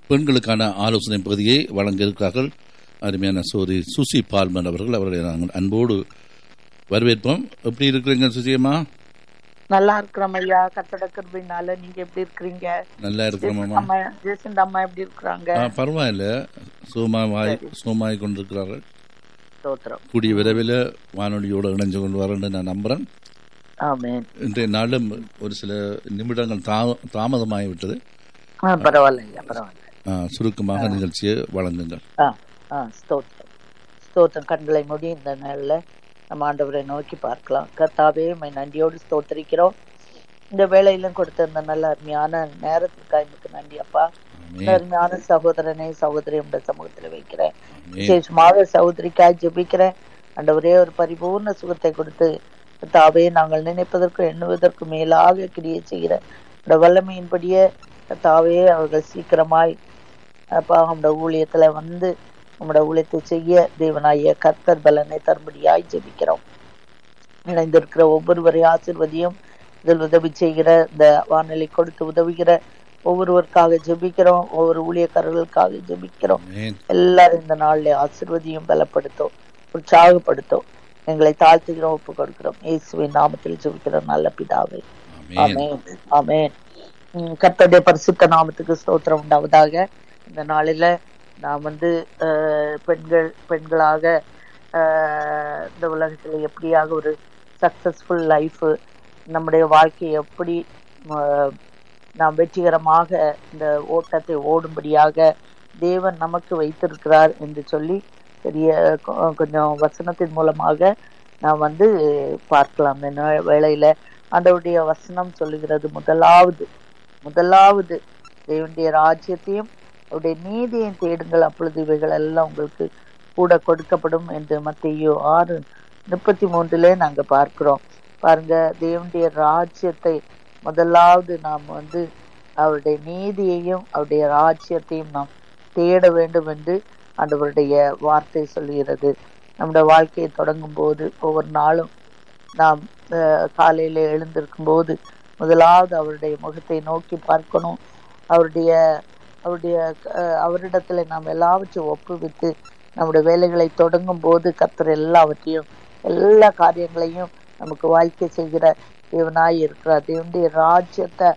பெண்களுக்கான ஆலோசனை பகுதியை வழங்க இருக்கிறார்கள் அருமையான சோதி சுசி பால்மன் அவர்கள் அவர்களை நாங்கள் அன்போடு வரவேற்போம் எப்படி இருக்கிறீங்க சுசியம்மா நல்லா இருக்கிறோம் ஐயா கத்தட கிருபினால நீங்க எப்படி இருக்கிறீங்க நல்லா இருக்கிறோமாம்மா அம்மா ஜெயசந்த் அம்மா எப்படி இருக்கிறாங்க ஆ, பரவாயில்ல சுகமாய் சுகமாய் கொண்டிருக்கிறார்கள் ஸ்தோத்திரம் கூடிய விரைவில் வானொலியோடு இணைஞ்சு கொண்டு வரேன்னு நான் நம்புகிறேன் ஆமென் இன்றைய நாளும் ஒரு சில நிமிடங்கள் தா தாமதமாகிவிட்டது ஆ, பரவாயில்ல ஐயா பரவாயில்ல ஆ, சுருக்கமாக நிகழ்ச்சியை வழங்குங்கள் ஆ ஆ ஸ்தோத்திரம் ஸ்தோத்திரம் கண்களை மூடி இந்த நாள்ல நம்ம ஆண்டவரை நோக்கி பார்க்கலாம் கர்த்தாவே உம்மை நன்றியோடு ஸ்தோத்திரிக்கிறோம் இந்த வேலையிலும் கொடுத்த இந்த நல்ல அருமையான நேரத்துக்காக எனக்கு நன்றி அப்பா இந்த ஆமென். அருமையான சகோதரனை சகோதரி உங்க சமூகத்துல வைக்கிறேன் ஆமென். விசேஷமாக சகோதரிக்காய் ஜெபிக்கிறேன் ஆண்டவரே ஒரு பரிபூர்ண சுகத்தை கொடுத்து தாவே நாங்கள் நினைப்பதற்கு எண்ணுவதற்கு மேலாக கிரியை செய்கிற இந்த வல்லமையின்படியே தாவே அவர்கள் சீக்கிரமாய் அப்பா நம்முடைய ஊழியத்துல வந்து நம்முடைய ஊழியத்தை செய்ய தேவனாய கர்த்தர் பலனை தரும்படியாய் ஜெபிக்கிறோம் இணைந்திருக்கிற ஒவ்வொருவரையும் ஆசிர்வதியும் இதில் உதவி செய்கிற இந்த வானிலை கொடுத்து உதவுகிற ஒவ்வொருவருக்காக ஜெபிக்கிறோம் ஒவ்வொரு ஊழியக்காரர்களுக்காக ஜெபிக்கிறோம் ஆமென். எல்லாரும் இந்த நாள்ல ஆசிர்வதியும் பலப்படுத்தும் உற்சாகப்படுத்தும் எங்களை தாழ்த்துகிறோம் ஒப்பு கொடுக்கிறோம் இயேசுவின் நாமத்தில் ஜெபிக்கிறோம் நல்ல பிதாவே ஆமென். ஆமென் ஆமென் உம் கர்த்தருடைய பரிசுத்த நாமத்துக்கு ஸ்தோத்திரம் உண்டாவதாக இந்த நாளில நாம் வந்து அஹ், பெண்கள் பெண்களாக அஹ், இந்த உலகத்துல எப்படியாக ஒரு சக்சஸ்ஃபுல் லைஃப் நம்முடைய வாழ்க்கையை எப்படி அஹ், நாம் வெற்றிகரமாக இந்த ஓட்டத்தை ஓடும்படியாக தேவன் நமக்கு வைத்திருக்கிறார் என்று சொல்லி பெரிய கொ- கொஞ்சம் வசனத்தின் மூலமாக நாம் வந்து பார்க்கலாம் இந்த நே- வேளையில ஆண்டவருடைய வசனம் சொல்லுகிறது முதலாவது முதலாவது தேவனுடைய ராஜ்யத்தையும் அவருடைய நீதியையும் தேடுங்கள் அப்பொழுது இவைகள் எல்லாம் உங்களுக்கு கூட கொடுக்கப்படும் என்று மத்தியோ ஆறு முப்பத்தி மூன்றுல நாங்க பார்க்கிறோம் பாருங்க தேவனுடைய ராஜ்யத்தை முதலாவது நாம் வந்து அவருடைய நீதியையும் அவருடைய ராஜ்யத்தையும் நாம் தேட வேண்டும் என்று ஆண்டவருடைய வார்த்தை சொல்லுகிறது நம்முடைய வாழ்க்கையை தொடங்கும் போது ஒவ்வொரு நாளும் நாம் அஹ், காலையில எழுந்திருக்கும் போது முதலாவது அவருடைய முகத்தை நோக்கி பார்க்கணும் அவருடைய அவருடைய அஹ், அவரிடத்துல நாம் எல்லாவற்றையும் ஒப்புவித்து நம்முடைய வேலைகளை தொடங்கும் போது கர்த்தர் எல்லாவற்றையும் எல்லா காரியங்களையும் நமக்கு வாழ்க்கை செய்கிற தேவனாய் இருக்கிறார் தேவனுடைய ராஜ்யத்தை